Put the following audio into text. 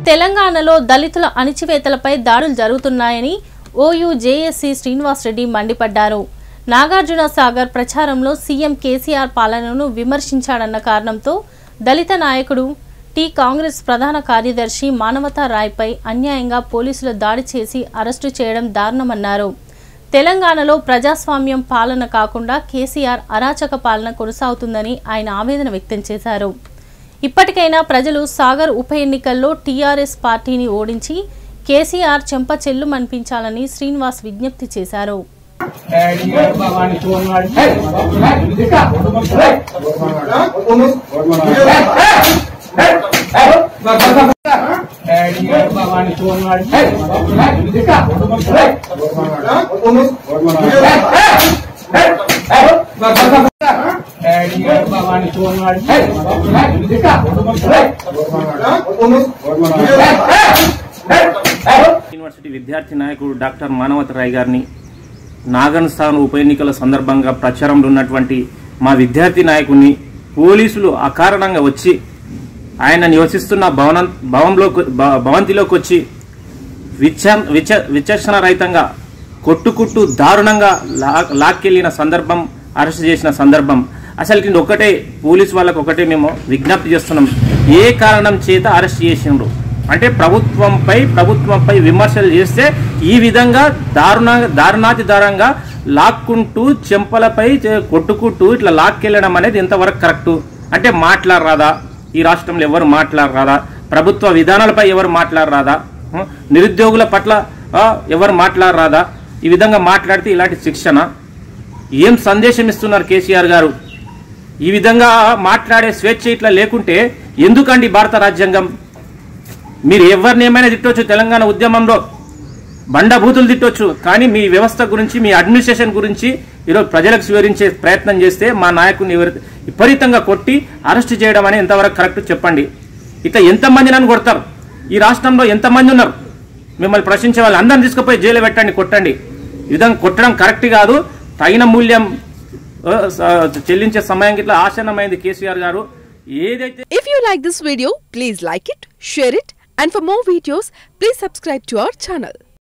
తెలంగాణలో దళితుల అణిచివేతలపై దాడులు జరుగుతున్నాయని ఓయూ జేఎస్సీ శ్రీనివాసరెడ్డి మండిపడ్డారు నాగార్జున సాగర్ ప్రచారంలో సీఎం కేసీఆర్ పాలనను విమర్శించాడన్న కారణంతో దళిత నాయకుడు టీ కాంగ్రెస్ ప్రధాన కార్యదర్శి మానవతా రాయ్పై అన్యాయంగా పోలీసులు దాడి చేసి అరెస్టు చేయడం దారుణమన్నారు తెలంగాణలో ప్రజాస్వామ్యం పాలన కాకుండా కేసీఆర్ అరాచక పాలన కొనసాగుతుందని ఆయన ఆవేదన వ్యక్తం చేశారు ఇప్పటికైనా ప్రజలు సాగర్ ఉప ఎన్నికల్లో టీఆర్ఎస్ పార్టీని ఓడించి కేసీఆర్ చెంప చెల్లుమనిపించాలని శ్రీనివాస్ విజ్ఞప్తి చేశారు భగవాన్ చూడన్నాడు భగవాన్ చూడన్నాడు భగవాన్ చూడన్నాడు యూనివర్సిటీ విద్యార్థి నాయకుడు డాక్టర్ మానవత రాయ్ గారిని నాగన్ స్థానం ఉప ఎన్నికల సందర్భంగా ప్రచారంలో ఉన్నటువంటి మా విద్యార్థి నాయకుడిని పోలీసులు అకారణంగా వచ్చి ఆయన నివసిస్తున్న భవనం భవంలోకి భ- భవంతిలోకి వచ్చి విచ విచ విచక్షణ రహితంగా కొట్టుకుట్టు దారుణంగా లా లాక్కెళ్లిన సందర్భం అరెస్ట్ చేసిన సందర్భం అసలు ఒకటే పోలీసు వాళ్ళకు ఒకటే మేము విజ్ఞప్తి చేస్తున్నాం ఏ కారణం చేత అరెస్ట్ చేసిండ్రు అంటే ప్రభుత్వంపై ప్రభుత్వంపై విమర్శలు చేస్తే ఈ విధంగా దారుణ దారుణాతి దారుణంగా లాక్కుంటూ చెంపలపై చే- కొట్టుకుంటూ ఇట్లా లాక్కెళ్ళడం అనేది ఎంతవరకు కరెక్టు అంటే మాట్లాడరాదా ఈ రాష్ట్రంలో ఎవరు మాట్లాడరాదా ప్రభుత్వ విధానాలపై ఎవరు మాట్లాడరాదా ఉం? నిరుద్యోగుల పట్ల ఆ, ఎవరు మాట్లాడరాదా ఈ విధంగా మాట్లాడితే ఇలాంటి శిక్షణ ఏం సందేశం ఇస్తున్నారు కేసీఆర్ గారు ఈ విధంగా మాట్లాడే స్వేచ్ఛ ఇట్లా లేకుంటే ఎందుకండి భారత రాజ్యాంగం మీరు ఎవరిని ఏమైనా తిట్టొచ్చు తెలంగాణ ఉద్యమంలో బండభూతులు తిట్టొచ్చు కానీ మీ వ్యవస్థ గురించి మీ అడ్మినిస్ట్రేషన్ గురించి ఈరోజు ప్రజలకు వివరించే ప్రయత్నం చేస్తే మా నాయకుడిని వివరి- విపరీతంగా కొట్టి అరెస్ట్ చేయడం అనేది ఎంతవరకు కరెక్ట్ చెప్పండి ఇట్లా ఎంతమంది నన్ను కొడతారు ఈ రాష్ట్రంలో ఎంతమంది ఉన్నారు మిమ్మల్ని ప్రశ్నించే వాళ్ళు అందరిని తీసుకుపోయి జైలు పెట్టండి కొట్టండి ఈ విధంగా కొట్టడం కరెక్ట్ కాదు తగిన మూల్యం ఆ, స- చెల్లించే సమయం ఇట్లా ఆసన్నమైంది కేసీఆర్ గారు ఏదైతే If you like this video, please like it, share it, and for more videos, please subscribe to our channel.